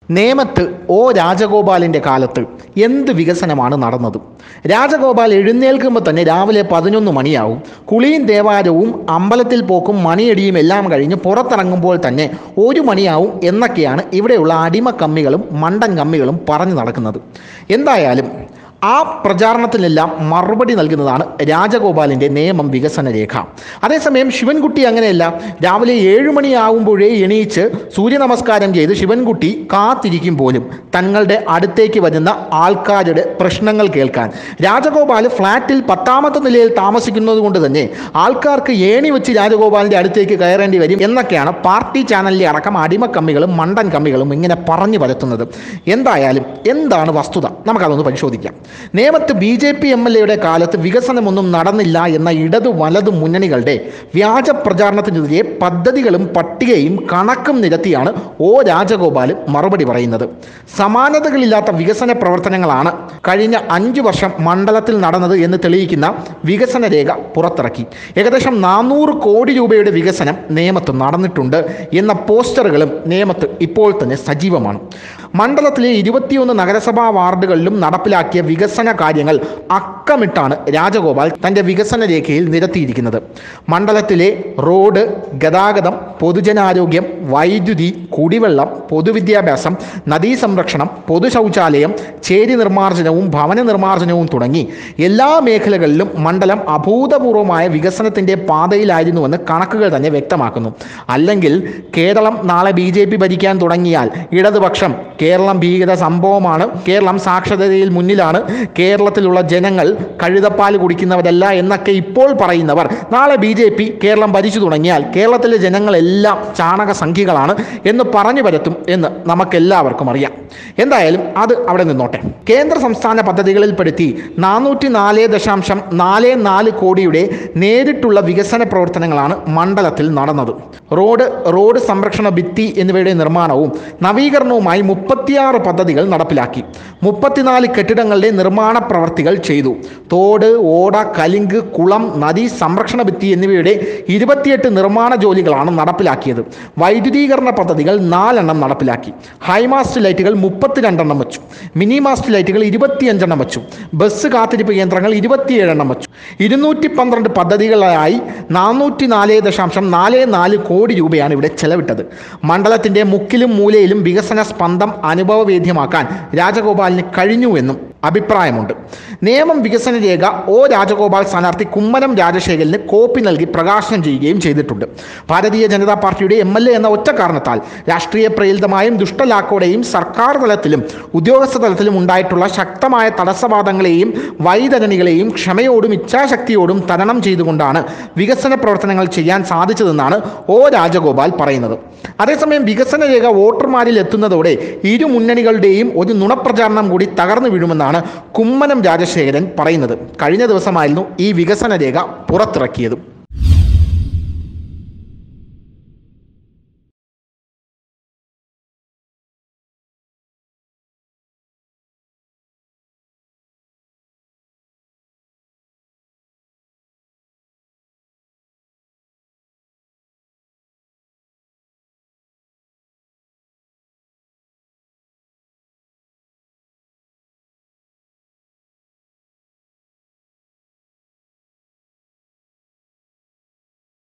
നേമത്ത് ഒ രാജഗോപാലിൻ്റെ കാലത്ത് എന്ത് വികസനമാണ് നടന്നത് രാജഗോപാൽ എഴുന്നേൽക്കുമ്പോൾ തന്നെ രാവിലെ പതിനൊന്ന് മണിയാവും കുളിയും ദേവാരവും അമ്പലത്തിൽ പോക്കും മണിയടിയും എല്ലാം കഴിഞ്ഞ് പുറത്തിറങ്ങുമ്പോൾ തന്നെ ഒരു മണിയാവും എന്നൊക്കെയാണ് ഇവിടെയുള്ള അടിമ കമ്മികളും മണ്ടൻ കമ്മികളും പറഞ്ഞു നടക്കുന്നത് എന്തായാലും ആ പ്രചാരണത്തിനെല്ലാം മറുപടി നൽകുന്നതാണ് രാജഗോപാലിൻ്റെ നിയമം വികസന രേഖ അതേസമയം ശിവൻകുട്ടി അങ്ങനെയല്ല രാവിലെ ഏഴു മണിയാവുമ്പോഴേ എണീച്ച് സൂര്യ നമസ്കാരം ചെയ്ത് ശിവൻകുട്ടി കാത്തിരിക്കും പോലും തങ്ങളുടെ അടുത്തേക്ക് വരുന്ന ആൾക്കാരുടെ പ്രശ്നങ്ങൾ കേൾക്കാൻ രാജഗോപാൽ ഫ്ലാറ്റിൽ പത്താമത്തെ നിലയിൽ താമസിക്കുന്നത് കൊണ്ട് തന്നെ ആൾക്കാർക്ക് ഏണി വെച്ച് രാജഗോപാലിൻ്റെ അടുത്തേക്ക് കയറേണ്ടി വരും എന്നൊക്കെയാണ് പാർട്ടി ചാനലിലെ അടക്കം അടിമ കമ്മികളും മണ്ടൻ കമ്മികളും ഇങ്ങനെ പറഞ്ഞു പരത്തുന്നത് എന്തായാലും എന്താണ് വസ്തുത നമുക്കതൊന്ന് പരിശോധിക്കാം നേമത്ത് B J P M L എയുടെ കാലത്ത് വികസനമൊന്നും നടന്നില്ല എന്ന ഇടതു വലതു മുന്നണികളുടെ വ്യാജ പ്രചാരണത്തിനെതിരെ പദ്ധതികളും പട്ടികയും കണക്കും നിരത്തിയാണ് ഒ രാജഗോപാൽ മറുപടി പറയുന്നത് സമാനതകളില്ലാത്ത വികസന പ്രവർത്തനങ്ങളാണ് കഴിഞ്ഞ അഞ്ചു വർഷം മണ്ഡലത്തിൽ നടന്നത് എന്ന് തെളിയിക്കുന്ന വികസന രേഖ പുറത്തിറക്കി ഏകദേശം നാനൂറ് കോടി രൂപയുടെ വികസനം നേമത്ത് നടന്നിട്ടുണ്ട് എന്ന പോസ്റ്ററുകളും നേമത്ത് ഇപ്പോൾ തന്നെ സജീവമാണ് മണ്ഡലത്തിലെ ഇരുപത്തിയൊന്ന് നഗരസഭാ വാർഡുകളിലും നടപ്പിലാക്കിയ വികസന കാര്യങ്ങൾ അക്കമിട്ടാണ് രാജഗോപാൽ തൻ്റെ വികസന രേഖയിൽ നിരത്തിയിരിക്കുന്നത് മണ്ഡലത്തിലെ റോഡ് ഗതാഗതം പൊതുജനാരോഗ്യം വൈദ്യുതി കുടിവെള്ളം പൊതുവിദ്യാഭ്യാസം നദീ സംരക്ഷണം പൊതു ശൗചാലയം ചേരി നിർമ്മാർജ്ജനവും ഭവന നിർമ്മാർജ്ജനവും തുടങ്ങി എല്ലാ മേഖലകളിലും മണ്ഡലം അഭൂതപൂർവമായ വികസനത്തിൻ്റെ പാതയിലായിരുന്നുവെന്ന് കണക്കുകൾ തന്നെ വ്യക്തമാക്കുന്നു അല്ലെങ്കിൽ കേരളം നാളെ ബി ജെ പി ഭരിക്കാൻ തുടങ്ങിയാൽ ഇടതുപക്ഷം കേരളം ഭീകര സംഭവമാണ് കേരളം സാക്ഷരതയിൽ മുന്നിലാണ് കേരളത്തിലുള്ള ജനങ്ങൾ കഴുതപ്പാൽ കുടിക്കുന്നവരല്ല എന്നൊക്കെ ഇപ്പോൾ പറയുന്നവർ നാളെ ബി ജെ പി കേരളം ഭരിച്ചു തുടങ്ങിയാൽ കേരളത്തിലെ ജനങ്ങളെല്ലാം ചാണക സംഖ്യകളാണ് എന്ന് പറഞ്ഞു പരത്തും എന്ന് നമുക്കെല്ലാവർക്കും അറിയാം എന്തായാലും അത് അവിടെ നിന്നോട്ടെ കേന്ദ്ര സംസ്ഥാന പദ്ധതികളിൽപ്പെടുത്തി നാനൂറ്റി നാല് ദശാംശം നാല് നാല് കോടിയുടെ നേരിട്ടുള്ള വികസന പ്രവർത്തനങ്ങളാണ് മണ്ഡലത്തിൽ നടന്നത് റോഡ് റോഡ് സംരക്ഷണ ഭിത്തി എന്നിവയുടെ നിർമ്മാണവും നവീകരണവുമായി മുപ്പത്തിയാറ് പദ്ധതികൾ നടപ്പിലാക്കി മുപ്പത്തിനാല് കെട്ടിടങ്ങളുടെ നിർമ്മാണ പ്രവർത്തികൾ ചെയ്തു തോട് ഓട കലിങ്ക് കുളം നദി സംരക്ഷണ ഭിത്തി എന്നിവയുടെ ഇരുപത്തിയെട്ട് നിർമ്മാണ ജോലികളാണ് നടപ്പിലാക്കിയത് വൈദ്യുതീകരണ പദ്ധതികൾ നാലെണ്ണം നടപ്പിലാക്കി ഹൈമാസ്റ്റ് ലൈറ്റുകൾ മുപ്പത്തിരണ്ടെണ്ണം വെച്ചു മിനി മാസ്റ്റ് ലൈറ്റുകൾ ഇരുപത്തിയഞ്ചെണ്ണം വെച്ചു ബസ് കാത്തിരിപ്പ് കേന്ദ്രങ്ങൾ ഇരുപത്തിയേഴെണ്ണം വെച്ചു ഇരുന്നൂറ്റി പന്ത്രണ്ട് പദ്ധതികളായി നാനൂറ്റി നാല് ദശാംശം നാല് നാല് കോടി രൂപയാണ് ഇവിടെ ചെലവിട്ടത് മണ്ഡലത്തിൻ്റെ മുക്കിലും മൂലയിലും വികസന സ്പന്ദം അനുഭവവേദ്യമാക്കാൻ രാജഗോപാലിന് കഴിഞ്ഞുവെന്നും അഭിപ്രായമുണ്ട് നിയമം വികസന രേഖ ഒ രാജഗോപാൽ സ്ഥാനാർത്ഥി കുമ്മനം രാജശേഖരന് കോപ്പി നൽകി പ്രകാശനം ചെയ്യുകയും ചെയ്തിട്ടുണ്ട് ഭാരതീയ ജനതാ പാർട്ടിയുടെ എം എൽ എ എന്ന ഒറ്റ കാരണത്താൽ രാഷ്ട്രീയ പ്രേരിതമായും ദുഷ്ടലാക്കോടെയും സർക്കാർ തലത്തിലും ഉദ്യോഗസ്ഥ തലത്തിലും ഉണ്ടായിട്ടുള്ള ശക്തമായ തടസ്സവാദങ്ങളെയും വൈതരണികളെയും ക്ഷമയോടും ഇച്ഛാശക്തിയോടും തരണം ചെയ്തുകൊണ്ടാണ് വികസന പ്രവർത്തനങ്ങൾ ചെയ്യാൻ സാധിച്ചതെന്നാണ് ഒ രാജഗോപാൽ പറയുന്നത് അതേസമയം വികസന രേഖ വോട്ടർമാരിൽ എത്തുന്നതോടെ ഇരു മുന്നണികളുടെയും ഒരു നുണപ്രചാരണം കൂടി തകർന്നു വീഴുമെന്നാണ് കുമ്മനം രാജശേഖരൻ പറയുന്നത് കഴിഞ്ഞ ദിവസമായിരുന്നു ഈ വികസന രേഖ പുറത്തിറക്കിയത്